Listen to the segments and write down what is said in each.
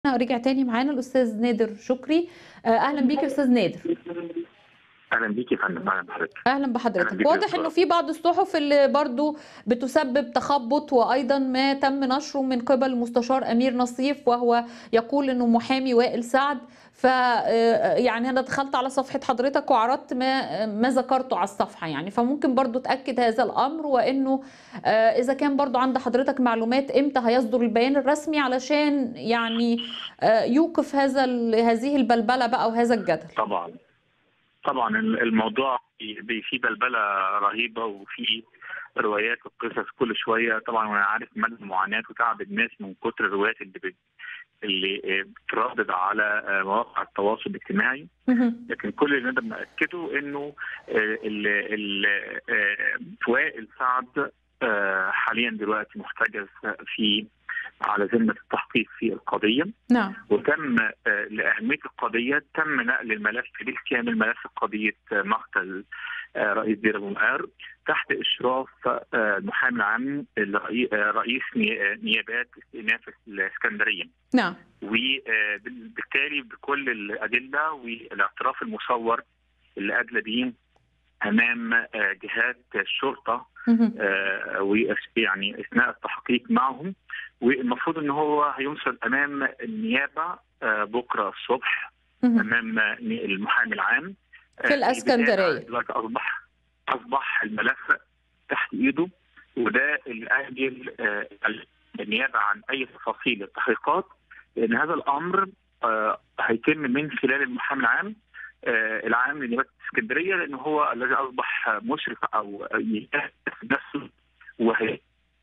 رجع تاني معانا الأستاذ نادر شكري آآ أهلًا بيك يا أستاذ نادر. أهلًا بيكِ يا فندم، أهلًا بحضرتك. أهلًا أهلًا بحضرتك. بيكِ يا واضح إنه أستاذة. في بعض الصُحُف اللي برضه بتسبب تخبُّط وأيضًا ما تم نشره من قِبل المستشار أمير نصيف وهو يقول إنه محامي وائل سعد، ف آآ يعني أنا دخلت على صفحة حضرتك وعرضت ما ما ذكرته على الصفحة يعني، فممكن برضه تأكد هذا الأمر وإنه آآ إذا كان برضه عند حضرتك معلومات إمتى هيصدر البيان الرسمي علشان يعني آآ يوقف هذا ال هذه البلبلة بقى وهذا الجدل؟ طبعًا. طبعًا ال الموضوع بي بي فيه بلبلة رهيبة وفيه روايات وقصص كل شوية، طبعًا وأنا عارف مدى المعاناة وتعب الناس من كتر الروايات اللي بت اللي آآ بتتردد على آآ مواقع التواصل الاجتماعي، اهم. لكن كل اللي نقدر نأكده إنه آآ ال ال آآ وائل سعد آآ حاليًا دلوقتي محتجز في على ذمة التحقيق في القضية، نعم. وتم آآ لأهمية القضية تم نقل الملف بالكامل ملف قضية مقتل آآ رئيس دير أبو مقار تحت إشراف آآ المحامي العام الرئي آآ رئيس ني نيابات استئناف الإسكندرية. نعم. وآآ بال بالتالي بكل الأدلة والاعتراف المصور اللي أدلى بيه أمام آآ جهات الشرطة اهم. آآ وأس يعني أثناء التحقيق معهم، والمفروض إن هو هيُنصب أمام النيابة آآ بكرة الصبح اهم. أمام ن المحامي العام. في آآ الإسكندرية. البداية دلوقتي أصبح أصبح الملف تحت إيده، وده اللي أجل آآ ال النيابة عن أي تفاصيل التحقيقات، لأن هذا الأمر آآ هيتم من خلال المحامي العام آآ العام لنيابة الإسكندرية، لأن هو الذي أصبح مشرف أو يجهز نفسه وهي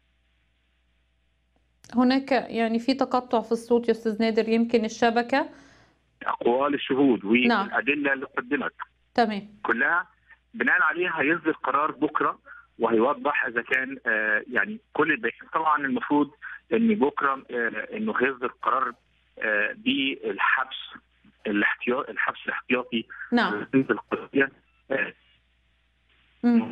هناك يعني في تقطُّع في الصوت يا أستاذ نادر يمكن الشبكة. أقوال الشهود نعم. والأدلة اللي قُدِّمت تمام. كلها بناءً عليها هيصدر قرار بكرة وهيوضح إذا كان آآ يعني كل البيانات طبعًا المفروض إن بكرة آآ إنه هيصدر قرار آآ بالحبس الاحتيا الحبس الاحتياطي نعم. على ذمة القضية آآ إمم.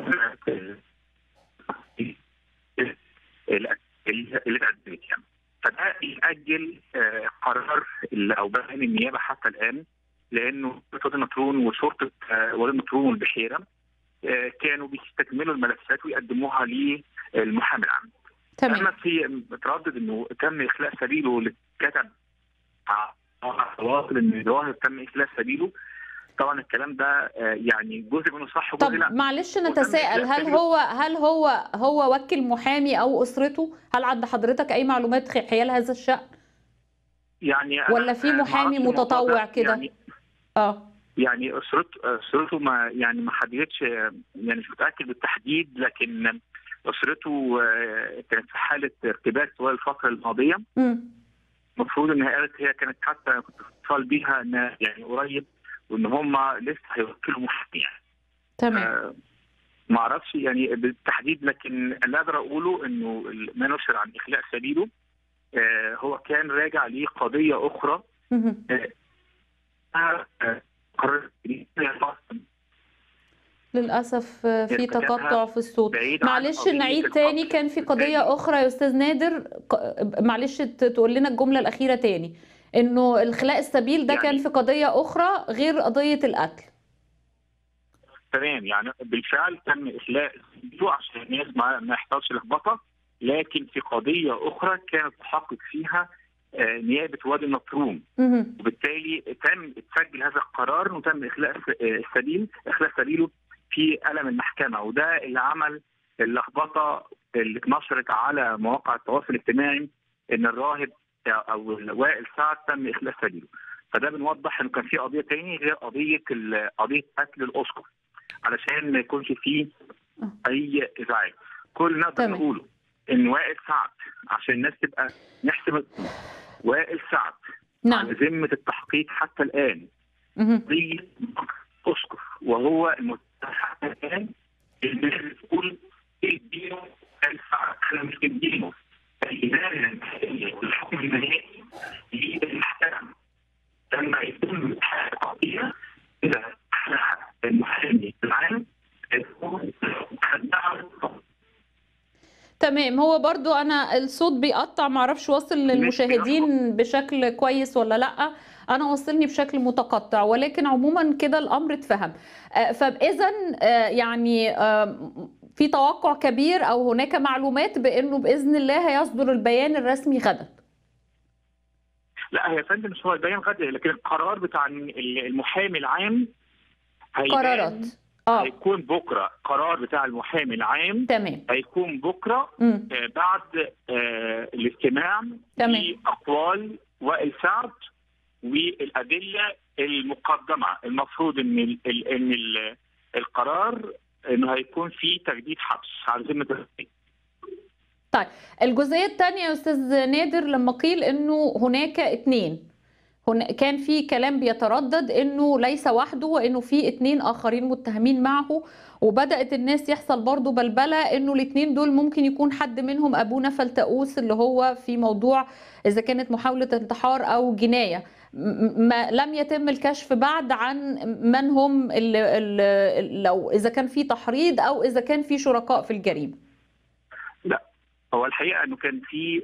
ال اللي اللي اتقدمت يعني. فده يأجل آآ قرار ال أو بيان النيابة حتى الآن، لأنه وادي النطرون وشرطة آآ وادي النطرون والبحيرة آآ كانوا بيستكملوا الملفات ويقدموها للمحامي العام. أما تمام. في تردد إنه تم إخلاء سبيله اللي اتكتب على مواقع التواصل إن الظاهر تم إخلاء سبيله، طبعًا الكلام ده آآ يعني جزء منه صح طب وجزء لأ. معلش وتم نتساءل إخلاء هل سبيله هو هل هو هو وكِّل محامي أو أسرته؟ هل عند حضرتك أي معلومات خ حيال هذا الشأن؟ يعني أنا والّا في آآ ما محامي أعرفش الموضوع متطوع ده كده؟ يعني آه. يعني أسرت أسرته ما يعني ما حددتش يعني مش متأكد بالتحديد، لكن أسرته كانت في حالة ارتباك طوال الفترة الماضية. إمم. المفروض إن هي قالت هي كانت حتى كنت في اتصال بيها إن يعني قريب وإن هم لسه هيوكّلوا محامي يعني. تمام. آآ ما أعرفش يعني بالتحديد، لكن اللي أقدر أقوله إنه ال ما نُشر عن إخلاء سبيله آآ هو كان راجع لقضية أخرى اهم. آآ آآ قرار للأسف في ارتكابها تقطُّع في الصوت. بعيد عن معلش قضية نعيد تاني القتل. كان في بالتالي قضية أخرى يا أستاذ نادر ق معلش ت تقول لنا الجملة الأخيرة تاني، إنه الخلاء السبيل ده كان يعني في قضية أخرى غير قضية القتل. تمام، يعني بالفعل تم إخلاء سبيله عشان الناس ما ما يحصلش لخبطة، لكن في قضية أخرى كان التحقق فيها آآ نيابة وادي النطرون، اهم. وبالتالي تم اتسجل هذا القرار وتم إخلاء الس آآ السبيل إخلاء سبيله في قلم المحكمة، وده اللي عمل اللخبطة اللي اتنشرت على مواقع التواصل الاجتماعي إن الراهب أو وائل سعد تم إخلاء سبيله. فده بنوضح إنه كان في قضية تاني غير قضية ال قضية قتل الأسقف، علشان ما يكونش في آه. أي إزعاج. كل اللي نقدر تمام. نقوله إن وائل سعد عشان الناس تبقى نحسب وائل سعد نعم. على ذمة التحقيق حتى الآن اهم. قضية أسقف، وهو المتهم حتى الآن الناس بتقول اديله وائل سعد إحنا مش مدينه. الإدانة النهائية والحكم النهائي للمحكمة. لما يتم القضية إذا المحامي العام هيكون خدها تمام. تمام هو برضو انا الصوت بيقطع معرفش واصل للمشاهدين بشكل كويس ولا لا انا وصلني بشكل متقطع ولكن عموما كده الامر اتفهم فاذا يعني في توقع كبير او هناك معلومات بانه باذن الله هيصدر البيان الرسمي غدا لا هي فندم مش هو البيان غدا لكن القرار بتاع المحامي العام قرارات اه هيكون بكره قرار بتاع المحامي العام تمام هيكون بكره آه بعد آه الاستماع تمام لاقوال وائل سعد والادله المقدمه المفروض ان ال ال ان ال القرار انه هيكون في تجديد حبس على ذمه طيب الجزئيه الثانيه يا استاذ نادر لما قيل انه هناك اثنين كان في كلام بيتردد انه ليس وحده وانه في اثنين اخرين متهمين معه وبدات الناس يحصل برضه بلبله انه الاثنين دول ممكن يكون حد منهم ابونا فلتؤوس اللي هو في موضوع اذا كانت محاوله انتحار او جنايه ما لم يتم الكشف بعد عن من هم اللي اللي لو اذا كان في تحريض او اذا كان في شركاء في الجريمه لا هو الحقيقه انه كان في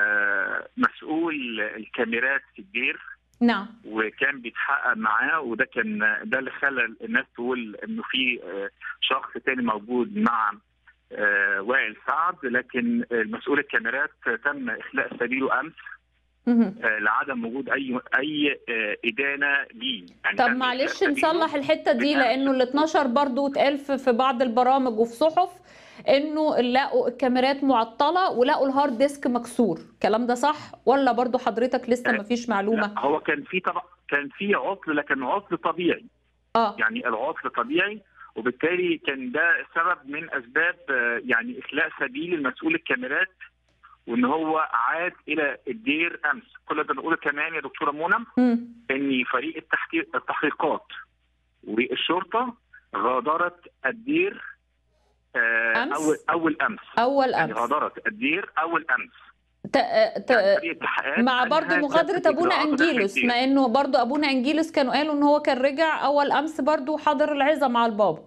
مسؤول الكاميرات في الدير نعم وكان بيتحقق معاه وده كان ده اللي خلى الناس تقول انه في شخص تاني موجود مع وائل سعد لكن المسؤول الكاميرات تم اخلاء سبيله امس لعدم وجود اي اي ادانه ليه يعني طب معلش نصلح الحته دي لانه ال 12 برضه اتقال في بعض البرامج وفي صحف انه لقوا الكاميرات معطله ولقوا الهارد ديسك مكسور الكلام ده صح ولا برضه حضرتك لسه ما فيش معلومه لا هو كان في طبعا كان في عطل لكن عطل طبيعي اه يعني العطل طبيعي وبالتالي كان ده سبب من اسباب يعني اخلاء سبيل المسؤول الكاميرات وان هو عاد الى الدير امس كل ده نقول كمان يا دكتوره منى ان فريق التحقيق التحقيقات والشرطه غادرت الدير أمس؟ اول اول امس اول يعني امس غادرت الدير اول امس ت... ت... يعني فريق التحقيقات مع برضه أنهى مغادرة كافة أبونا إجراءاته داخل أنجيلوس الدير. مع إنه برضه أبونا أنجيلوس كانوا قالوا إن هو كان رجع أول أمس برضه حضر العظة مع البابا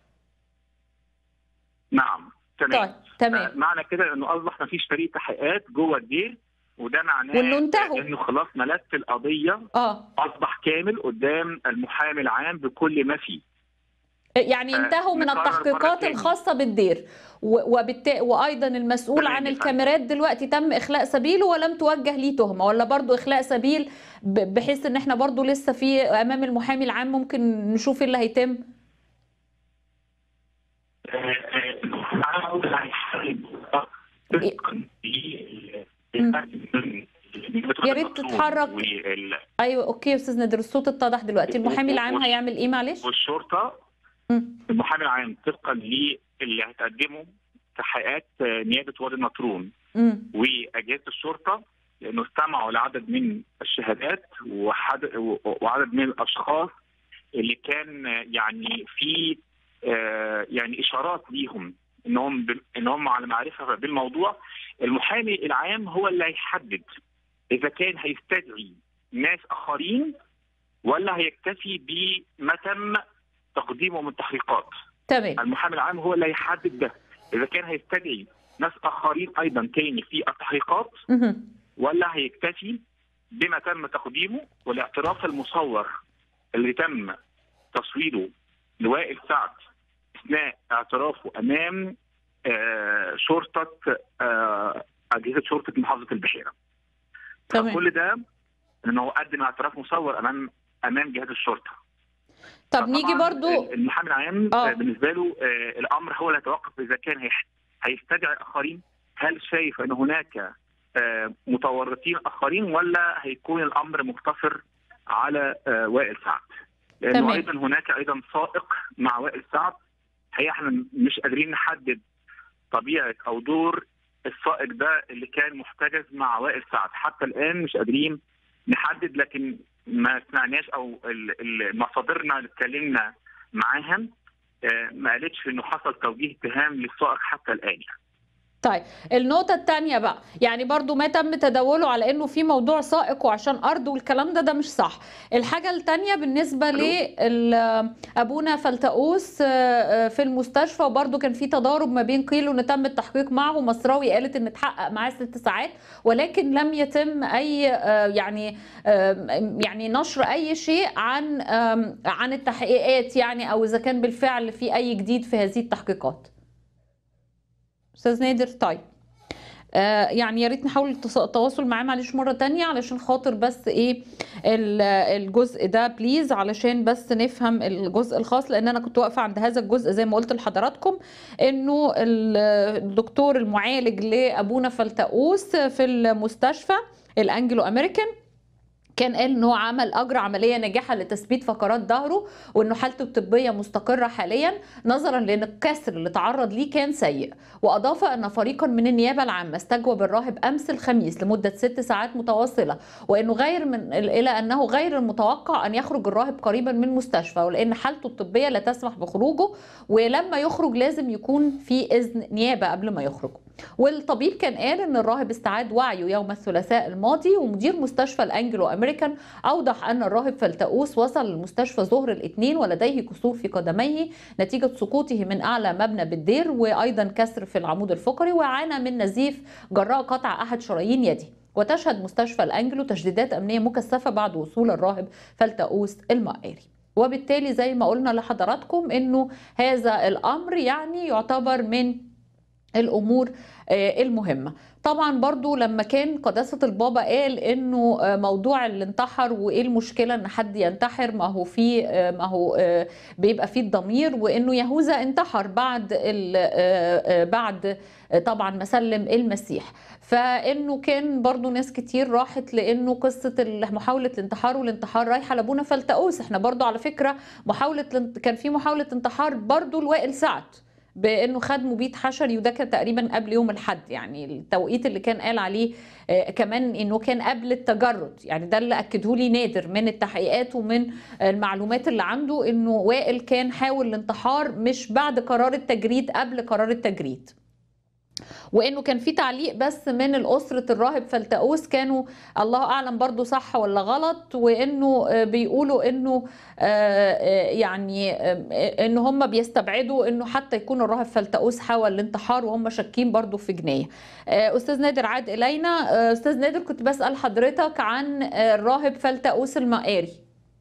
نعم تمام طيب تمام آه، معنى كده انه اصبح ما فيش فريق تحقيقات جوه الدير وده معناه وإنه انتهوا. انه خلاص ملف القضيه اه اصبح كامل قدام المحامي العام بكل ما فيه يعني آه، انتهوا من نقرر مرة التحقيقات تاني. الخاصة بالدير و- وبالت... وأيضا المسؤول تمام عن يا فندم. الكاميرات دلوقتي تم إخلاء سبيله ولم توجه ليه تهمة ولا برضه إخلاء سبيل ب... بحيث إن إحنا برضه لسه في أمام المحامي العام ممكن نشوف إيه اللي هيتم يا ريت تتحرك. أيوه أوكي يا أستاذ نادر الصوت اتضح دلوقتي المحامي العام هيعمل إيه معلش؟ والشرطه مم. المحامي العام طبقا للي هتقدمه تحقيقات نيابه وادي النطرون مم. واجهزه الشرطه لانه استمعوا لعدد من الشهادات وحد وعدد من الاشخاص اللي كان يعني في آه، يعني اشارات ليهم انهم ب- انهم على معرفه بالموضوع المحامي العام هو اللي هيحدد اذا كان هيستدعي ناس اخرين ولا هيكتفي بما تم تقديمه من تحقيقات تمام المحامي العام هو اللي هيحدد ده اذا كان هيستدعي ناس اخرين ايضا تاني في التحقيقات مهم. ولا هيكتفي بما تم تقديمه والاعتراف المصور اللي تم تصويره لوائل سعد اثناء اعترافه امام آه، شرطه آه، اجهزه شرطه محافظه البحيره. تمام كل ده ان هو قدم اعتراف مصور امام امام جهاز الشرطه. طب نيجي فطبعاً برضو المحامي العام آه. آه. بالنسبه له آه الامر هو اللي هيتوقف اذا كان هيح- هيستدعي اخرين هل شايف ان هناك آه متورطين اخرين ولا هيكون الامر مقتصر على آه وائل سعد لانه تمام. ايضا هناك ايضا سائق مع وائل سعد هي احنا مش قادرين نحدد طبيعه او دور السائق ده اللي كان محتجز مع وائل سعد حتى الان مش قادرين نحدد لكن ما سمعناش او ال- ال- مصادرنا اللي اتكلمنا معاها آه، ما قالتش انه حصل توجيه اتهام للسائق حتى الان يعني. طيب النقطة الثانية بقى يعني برضو ما تم تداوله على انه في موضوع سائق وعشان ارض والكلام ده ده مش صح الحاجة الثانية بالنسبة لابونا فلتقوس في المستشفى وبرضو كان في تضارب ما بين قيل ان تم التحقيق معه مصراوي قالت ان اتحقق معاه ست ساعات ولكن لم يتم اي يعني يعني نشر اي شيء عن عن التحقيقات يعني او اذا كان بالفعل في اي جديد في هذه التحقيقات استاذ نادر طيب آه يعني يا ريت نحاول التواصل معاه معلش مره تانية علشان خاطر بس ايه الجزء ده بليز علشان بس نفهم الجزء الخاص لان انا كنت واقفه عند هذا الجزء زي ما قلت لحضراتكم انه الدكتور المعالج لابونا فلتقوس في المستشفى الانجلو امريكان كان قال ان هو عمل اجرى عمليه ناجحه لتثبيت فقرات ظهره وانه حالته الطبيه مستقره حاليا نظرا لان الكسر اللي تعرض ليه كان سيء واضاف ان فريقا من النيابه العامه استجوب الراهب امس الخميس لمده ست ساعات متواصله وانه غير من الى انه غير المتوقع ان يخرج الراهب قريبا من مستشفى ولان حالته الطبيه لا تسمح بخروجه ولما يخرج لازم يكون في اذن نيابه قبل ما يخرج والطبيب كان قال ان الراهب استعاد وعيه يوم الثلاثاء الماضي ومدير مستشفى الانجلو امريكان اوضح ان الراهب فلتقوس وصل للمستشفى ظهر الاثنين ولديه كسور في قدميه نتيجه سقوطه من اعلى مبنى بالدير وايضا كسر في العمود الفقري وعانى من نزيف جراء قطع احد شرايين يده وتشهد مستشفى الانجلو تجديدات امنيه مكثفه بعد وصول الراهب فلتقوس المقاري وبالتالي زي ما قلنا لحضراتكم انه هذا الامر يعني يعتبر من الامور المهمه طبعا برضو لما كان قداسة البابا قال انه موضوع اللي انتحر وايه المشكلة ان حد ينتحر ما هو في ما هو بيبقى فيه الضمير وانه يهوذا انتحر بعد بعد طبعا ما سلم المسيح فانه كان برضو ناس كتير راحت لانه قصة محاولة الانتحار والانتحار رايحة لابونا فلتقوس احنا برضو على فكرة محاولة كان في محاولة انتحار برضو لوائل سعد بانه خد مبيد حشري وده كان تقريبا قبل يوم الحد يعني التوقيت اللي كان قال عليه آه كمان انه كان قبل التجرد يعني ده اللي اكده لي نادر من التحقيقات ومن المعلومات اللي عنده انه وائل كان حاول الانتحار مش بعد قرار التجريد قبل قرار التجريد وانه كان في تعليق بس من الاسره الراهب فلتقوس كانوا الله اعلم برضو صح ولا غلط وانه بيقولوا انه يعني ان هم بيستبعدوا انه حتى يكون الراهب فلتقوس حاول الانتحار وهم شاكين برضو في جنايه استاذ نادر عاد الينا استاذ نادر كنت بسال حضرتك عن الراهب فلتقوس المقاري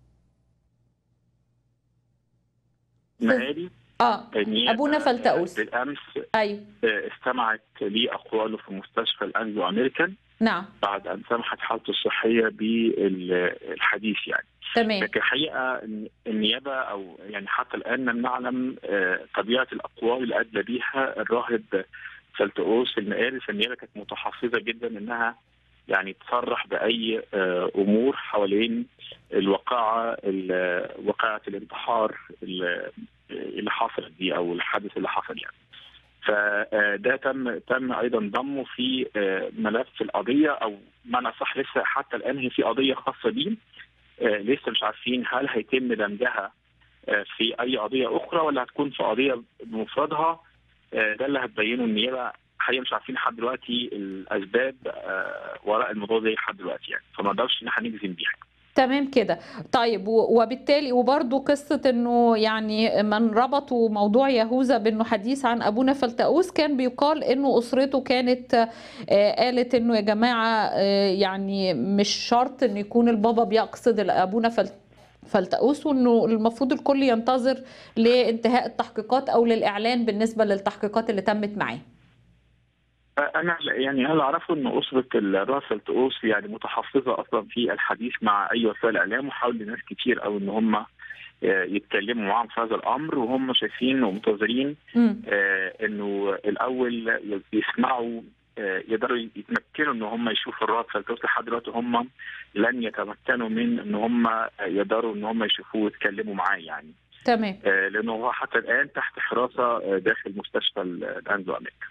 مقاري اه ابونا فلتقوس بالامس ايوه استمعت لي اقواله في مستشفى الانجلو امريكان نعم بعد ان سمحت حالته الصحيه بالحديث يعني تمام لكن الحقيقه النيابه او يعني حتى الان لم نعلم طبيعه الاقوال اللي ادلى بيها الراهب فلتقوس المقاري فالنيابه كانت متحفظه جدا انها يعني تصرح باي امور حوالين الواقعه واقعه الانتحار اللي حصلت دي او الحادث اللي حصل يعني فده تم تم ايضا ضمه في ملف القضيه او معنى صح لسه حتى الان هي في قضيه خاصه بيه لسه مش عارفين هل هيتم دمجها في اي قضيه اخرى ولا هتكون في قضيه بمفردها ده اللي هتبينه النيابه حقيقه مش عارفين لحد دلوقتي الاسباب وراء الموضوع ده لحد دلوقتي يعني فما نقدرش ان احنا نجزم بيها تمام كده طيب وبالتالي وبرضه قصة انه يعني من ربطوا موضوع يهوذا بانه حديث عن ابونا فلتقوس كان بيقال انه اسرته كانت قالت انه يا جماعة يعني مش شرط ان يكون البابا بيقصد ابونا فلتقوس فلتقوس وانه المفروض الكل ينتظر لانتهاء التحقيقات او للاعلان بالنسبه للتحقيقات اللي تمت معاه. انا يعني انا اعرفه ان اسره الراس فلتقوس يعني متحفظه اصلا في الحديث مع اي وسائل اعلام وحاول ناس كتير او ان هم يتكلموا معاهم في هذا الامر وهم شايفين ومنتظرين آه انه الاول يسمعوا آه يقدروا يتمكنوا ان هم يشوفوا الراس فلتقوس لحد دلوقتي هم لن يتمكنوا من ان هم يقدروا ان هم يشوفوه ويتكلموا معاه يعني تمام آه لانه هو حتى الان تحت حراسه داخل مستشفى الانجلو امريكا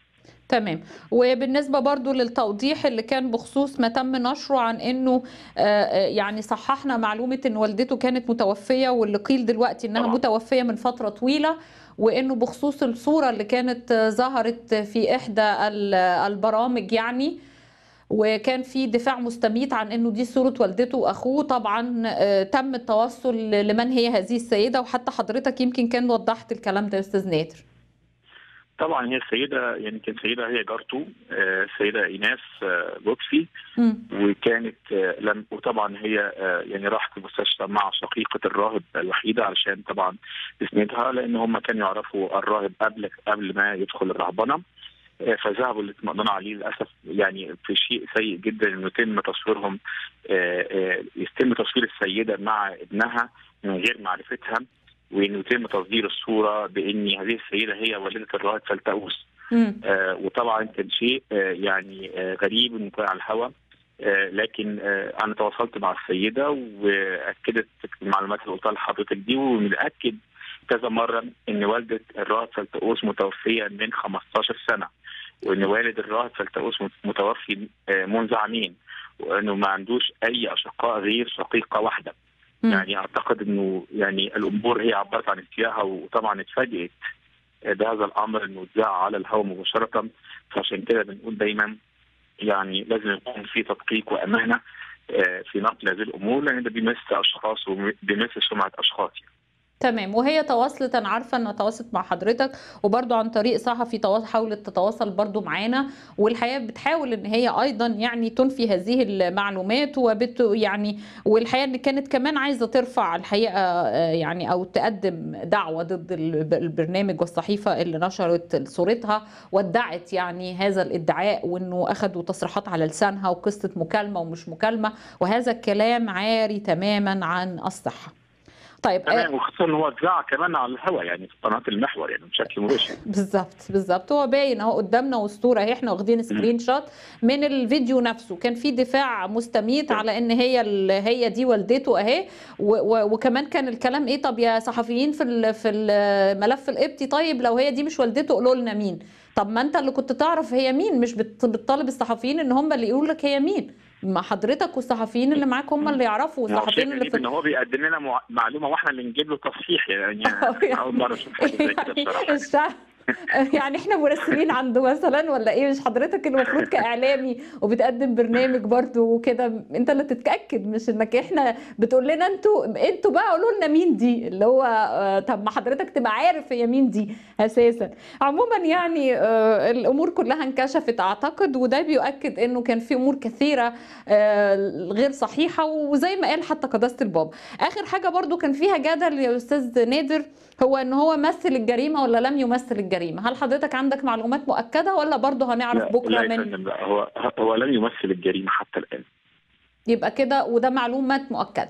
تمام وبالنسبة برضو للتوضيح اللي كان بخصوص ما تم نشره عن انه يعني صححنا معلومة ان والدته كانت متوفية واللي قيل دلوقتي انها طبعا. متوفية من فترة طويلة وانه بخصوص الصورة اللي كانت ظهرت في احدى ال- البرامج يعني وكان في دفاع مستميت عن انه دي صورة والدته واخوه طبعا آه، تم التوصل لمن هي هذه السيدة وحتى حضرتك يمكن كان وضحت الكلام ده يا استاذ نادر طبعا هي السيده يعني كانت سيده هي جارته آه، السيده ايناس آه، لطفي مم. وكانت آه، لم وطبعا هي آه، يعني راحت المستشفى مع شقيقه الراهب الوحيده علشان طبعا تسندها لان هم كانوا يعرفوا الراهب قبل قبل ما يدخل الرهبنه آه، فذهبوا للاطمئنان عليه للاسف يعني في شيء سيء جدا انه يتم تصويرهم آه، آه، يتم تصوير السيده مع ابنها من غير معرفتها وانه يتم تصدير الصوره بان هذه السيده هي والده الراهب فلتؤوس مم. آه، وطبعا كان شيء آه، يعني آه، غريب انه يكون على الهواء آه، لكن آه، انا تواصلت مع السيده واكدت المعلومات اللي قلتها لحضرتك دي ومتاكد كذا مره ان والده الراهب فلتؤوس متوفيه من 15 سنه وان والد الراهب فلتؤوس متوفي آه، منذ عامين وانه ما عندوش اي اشقاء غير شقيقه واحده مم. يعني اعتقد انه يعني الامور هي عبرت عن استيائها وطبعا اتفاجئت بهذا الامر انه اتذاع على الهواء مباشره فعشان كده بنقول دايما يعني لازم يكون في تدقيق وامانه آه، في نقل هذه الامور لان ده بيمس اشخاص وبيمس سمعه اشخاص يعني. تمام وهي تواصلت انا عارفه انها تواصلت مع حضرتك وبرضو عن طريق صحفي توا- حاولت تتواصل برضو معانا والحقيقه بتحاول ان هي ايضا يعني تنفي هذه المعلومات وبت يعني والحقيقه ان كانت كمان عايزه ترفع الحقيقه آه، يعني او تقدم دعوه ضد الب- البرنامج والصحيفه اللي نشرت صورتها وادعت يعني هذا الادعاء وانه اخذوا تصريحات على لسانها وقصه مكالمه ومش مكالمه وهذا الكلام عاري تماما عن الصحه طيب آه، تمام وخصوصا ان هو اتذاع كمان على الهواء يعني في قناه المحور يعني بشكل مباشر بالظبط بالظبط هو باين اهو قدامنا والصوره اهي احنا واخدين سكرين شوت من الفيديو نفسه كان في دفاع مستميت على ان هي ال- هي دي والدته اهي و- و- وكمان كان الكلام ايه طب يا صحفيين في ال- في الملف القبطي طيب لو هي دي مش والدته قولوا لنا مين طب ما انت اللي كنت تعرف هي مين مش بت- بتطالب الصحفيين ان هم اللي يقولوا لك هي مين ما حضرتك والصحفيين اللي معاك هم اللي يعرفوا ما هو والصحفيين شيء اللي غريب في ان هو بيقدم لنا مع- معلومه واحنا اللي نجيب له تصحيح يعني يعني- اول مره اشوف حاجه زي كده يعني بصراحه الشعب يعني احنا مراسلين عنده مثلا ولا ايه مش حضرتك المفروض كاعلامي وبتقدم برنامج برضو وكده انت اللي تتاكد مش انك احنا بتقول لنا انتوا انتوا بقى قولوا لنا مين دي اللي هو آه، طب ما حضرتك تبقى عارف هي مين دي اساسا عموما يعني آه، الامور كلها انكشفت اعتقد وده بيؤكد انه كان في امور كثيره آه، غير صحيحه وزي ما قال حتى قداسه البابا اخر حاجه برضو كان فيها جدل يا استاذ نادر هو ان هو مثل الجريمه ولا لم يمثل الجريمه هل حضرتك عندك معلومات مؤكده ولا برضه هنعرف لا بكره لا يا من فندم لا هو هو لم يمثل الجريمه حتى الان يبقى كده وده معلومات مؤكده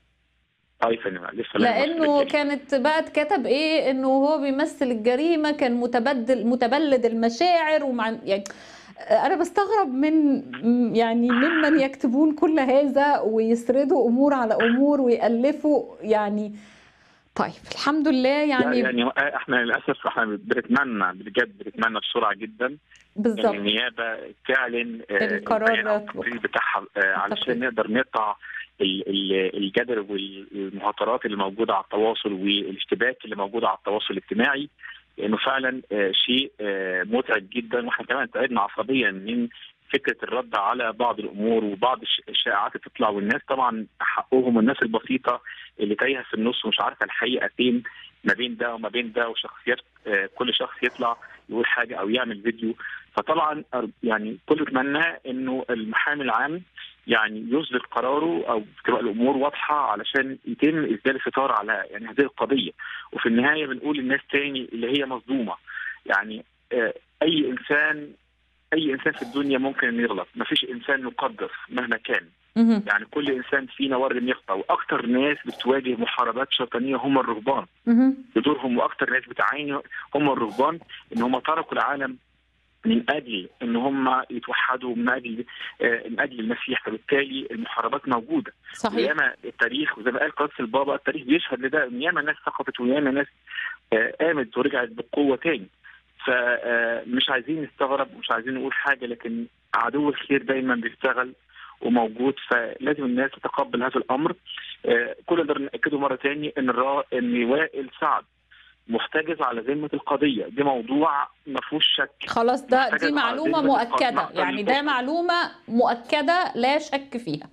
اه يا فندم لسه لم يمثل لانه الجريمة. كانت بقى اتكتب ايه انه هو بيمثل الجريمه كان متبدل متبلد المشاعر ومع يعني انا بستغرب من يعني ممن يكتبون كل هذا ويسردوا امور على امور ويالفوا يعني طيب الحمد لله يعني, يعني يعني احنا للاسف احنا بنتمنى بجد بنتمنى بسرعه جدا ان بالظبط النيابه تعلن آه، القرار البيان أو ده. التقرير بتاعها آه، علشان نقدر نقطع ال- ال- الجدل والمهاترات اللي موجوده على التواصل والاشتباك اللي موجود على التواصل الاجتماعي لانه فعلا آه، شيء آه، متعب جدا واحنا كمان تعبنا عصبيا من فكره الرد على بعض الامور وبعض الش- الشائعات اللي بتطلع والناس طبعا حقهم الناس البسيطه اللي تايهه في النص ومش عارفه الحقيقه فين ما بين ده وما بين ده وشخصيات آه، كل شخص يطلع يقول حاجه او يعمل فيديو فطبعا أر- يعني كل اتمناه انه المحامي العام يعني يصدر قراره او تبقى الامور واضحه علشان يتم اسدال الستار على يعني هذه القضيه وفي النهايه بنقول للناس تاني اللي هي مصدومه يعني آه، اي انسان اي انسان في الدنيا ممكن انه يغلط ما فيش انسان مقدس مهما كان مهم. يعني كل انسان فينا وارد انه يخطا واكثر ناس بتواجه محاربات شيطانيه هم الرهبان مهم. بدورهم واكثر ناس بتعاني هم الرهبان ان هم تركوا العالم من اجل ان هم يتوحدوا من اجل آه، من اجل المسيح فبالتالي المحاربات موجوده صحيح وياما التاريخ وزي ما قال قدس البابا التاريخ بيشهد لده ان ياما ناس سقطت وياما ناس آه، قامت ورجعت بقوه تاني فمش عايزين نستغرب مش عايزين نقول حاجه لكن عدو الخير دايما بيشتغل وموجود فلازم الناس تتقبل هذا الامر آه، كل نقدر ناكده مره تاني ان الرا... ان وائل سعد محتجز على ذمه القضيه دي موضوع ما فيهوش شك خلاص ده محتاجة دي معلومة تعديل مؤكدة محضر يعني ده الفصل. معلومة مؤكدة لا شك فيها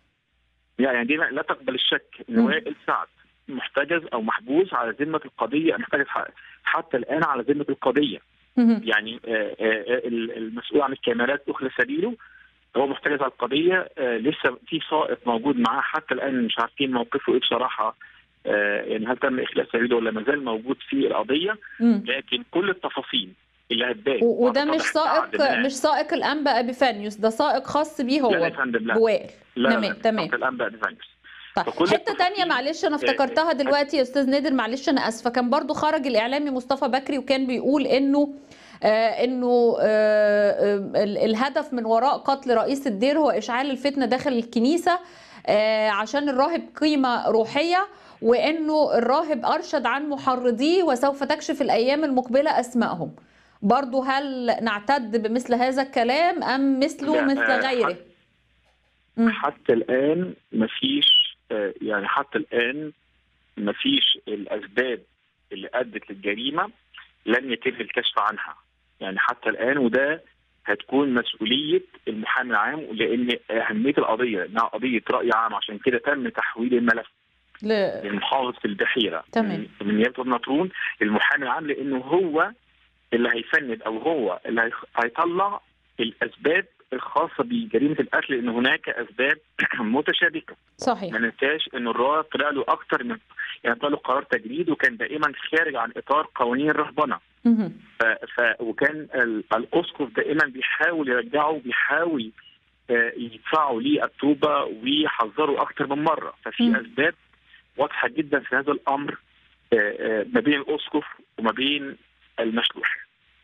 يعني دي لا تقبل الشك ان مم. وائل سعد محتجز او محبوس على ذمه القضيه محتجز ح- حتى الان على ذمه القضيه مهم. يعني آه، آه، آه، المسؤول عن الكاميرات اخلى سبيله هو محتجز على القضيه آه، لسه في سائق موجود معاه حتى الان مش عارفين موقفه ايه بصراحه آه، يعني هل تم اخلاء سبيله ولا ما زال موجود في القضيه مم. لكن كل التفاصيل اللي هتبان و- وده مش وهتتضح بعد سائق ما- مش سائق الانبا ابيفانيوس ده سائق خاص بيه لا لا يا هو فندم لا بوائل لا لا تمام تمام حتى الان بقى ديزاينرز طيب فكل حته التفاصيل- تانية معلش انا افتكرتها دلوقتي يا استاذ نادر معلش انا اسفه كان برضو خرج الاعلامي مصطفى بكري وكان بيقول انه آه انه آه آه ال- الهدف من وراء قتل رئيس الدير هو اشعال الفتنه داخل الكنيسه آه عشان الراهب قيمه روحيه وانه الراهب ارشد عن محرضيه وسوف تكشف الايام المقبله اسمائهم برضو هل نعتد بمثل هذا الكلام ام مثله لا، مثل آه، غيره حتى- مم. حتى الان مفيش آه، يعني حتى الان مفيش الاسباب اللي ادت للجريمه لم يتم الكشف عنها يعني حتى الان وده هتكون مسؤوليه المحامي العام لان اهميه القضيه انها قضيه راي عام عشان كده تم تحويل الملف ل- للمحافظ في البحيره تمام. من- من نيابه النطرون للمحامي العام لانه هو اللي هيفند او هو اللي هيخ- هيطلع الاسباب الخاصه بجريمه القتل لان هناك اسباب متشابكه صحيح ما ننساش ان الرائد طلع له اكتر من يعني طلع له قرار تجريد وكان دائما خارج عن اطار قوانين الرهبنه مهم. ف... ف... وكان ال... الاسقف دائما بيحاول يرجعه بيحاول آه، يدفعوا ليه التوبه ويحذروا اكتر من مره ففي مم. اسباب واضحه جدا في هذا الامر آه، آه، ما بين الاسقف وما بين المشلوح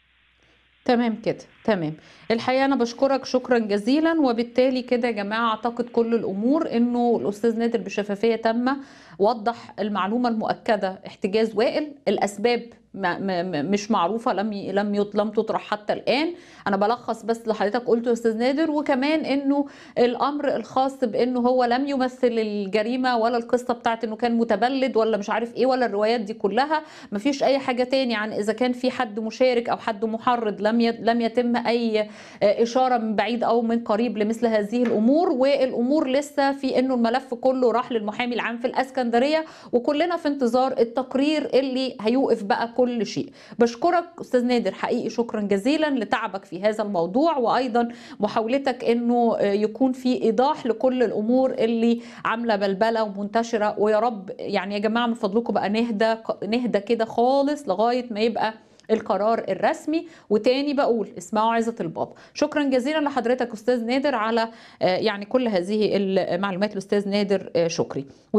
تمام كده تمام الحقيقه انا بشكرك شكرا جزيلا وبالتالي كده يا جماعه اعتقد كل الامور انه الاستاذ نادر بشفافيه تامه وضح المعلومه المؤكده احتجاز وائل الاسباب ما ما ما- مش معروفه لم ي- لم يط- لم تطرح حتى الان انا بلخص بس لحضرتك قلته يا استاذ نادر وكمان انه الامر الخاص بانه هو لم يمثل الجريمه ولا القصه بتاعت انه كان متبلد ولا مش عارف ايه ولا الروايات دي كلها مفيش اي حاجه تاني عن اذا كان في حد مشارك او حد محرض لم ي- لم يتم اي اشاره من بعيد او من قريب لمثل هذه الامور والامور لسه في انه الملف كله راح للمحامي العام في الاسكندريه وكلنا في انتظار التقرير اللي هيوقف بقى كل شيء بشكرك استاذ نادر حقيقي شكرا جزيلا لتعبك في هذا الموضوع وايضا محاولتك انه يكون في ايضاح لكل الامور اللي عامله بلبله ومنتشره ويا رب يعني يا جماعه من فضلكم بقى نهدى نهدى كده خالص لغايه ما يبقى القرار الرسمي وتاني بقول اسمعوا عزة البابا شكرا جزيلا لحضرتك استاذ نادر على آه، يعني كل هذه المعلومات الاستاذ نادر آه، شكري